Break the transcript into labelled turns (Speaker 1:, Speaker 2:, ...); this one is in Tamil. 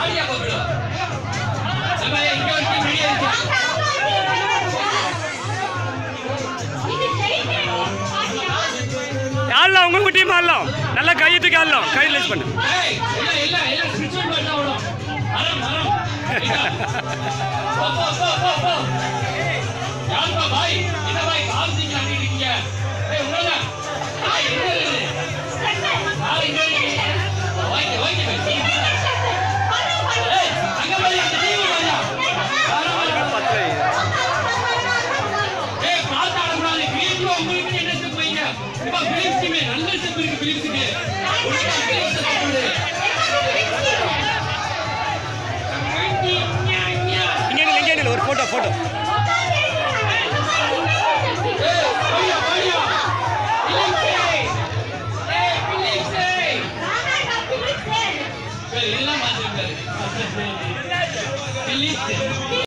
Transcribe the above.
Speaker 1: ஆடியா பப்ளு நம்ம இங்க ஒரு டீம் ரெடியா இருக்கு
Speaker 2: ஆடலாம் உங்க டீம் ஆடலாம் நல்லா கையை தூக்கி ஆடலாம் கை ரிலீஸ் பண்ணு
Speaker 1: ஏய் எல்லாம் எல்லாம் எல்லாம் ஸ்பிரிச்சுவல் பேட் தான் விடும் மரம் மரம் போ போ போ போ போ யாருப்பா பாய் என்ன பாய் காமிச்சிங்க அடி இருக்கீங்க ஏய் உங்களா பாய் என்ன இது பாய் என்ன இருக்கீங்க ஓகே ஓகே ஏய் அங்க பாய் அந்த டீம் பாயா ஏய் பாத்து ஆடக்கூடாது கிரியேட்டிவா உங்களுக்கு என்ன ஸ்டெப் வைங்க இப்ப பிலிப்ஸ் டீம் நல்ல ஸ்டெப் இருக்கு பிலிப்ஸ்க்கு ஒழுங்கா பிலிப்ஸ் ஸ்டெப் போடு
Speaker 2: இங்கே நில்லு, இங்கே நில்லு, ஒரு போட்டோ போட்டோ
Speaker 1: ஏய் பாயா பாயா பிலிப்ஸ் ஏய் பிலிப்ஸ் சரி எல்லாம் மாத்திருக்காரு பிலிப்ஸ்